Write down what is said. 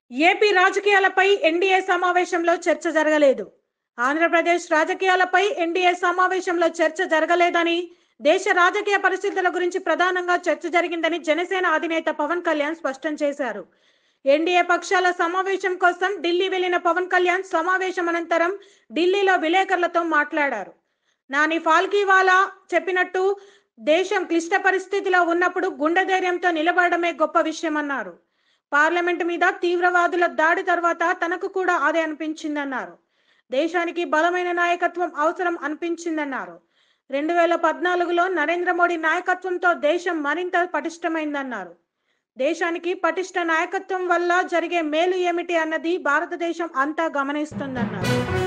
AP రాజకీయాలపై NDA సమావేశంలో చర్చ జరగలేదు ఆంధ్రప్రదేశ్ రాజకీయాలపై ఎన్డీఏ సమావేశంలో చర్చ జరగలేదని దేశ రాజకీయ పరిస్థితుల గురించి ప్రధానంగా చర్చ జరిగిందని జనసేన అధినేత పవన్ కళ్యాణ్ స్పష్టం చేశారు ఎన్డీఏ పక్షాల సమావేశం కోసం ఢిల్లీ వెళ్లిన పవన్ కళ్యాణ్ సమావేశం అనంతరం ఢిల్లీలో విలేకరులతో మాట్లాడారు నాని ఫాల్కీవాలా చెప్పినట్టు దేశం క్లిష్ట పరిస్థితిలో ఉన్నప్పుడు గుండె ధైర్యంతో నిలబడమే గొప్ప విషయమన్నారు పార్లమెంట్ మీద తీవ్రవాదుల దాడి తర్వాత తనకు కూడా అదే అనిపించిందన్నారు దేశానికి బలమైన నాయకత్వం అవసరం అనిపించిందన్నారు రెండు వేల పద్నాలుగులో నరేంద్ర మోడీ నాయకత్వంతో దేశం మరింత పటిష్టమైందన్నారు దేశానికి పటిష్ట నాయకత్వం వల్ల జరిగే మేలు ఏమిటి అన్నది భారతదేశం అంతా గమనిస్తుందన్నారు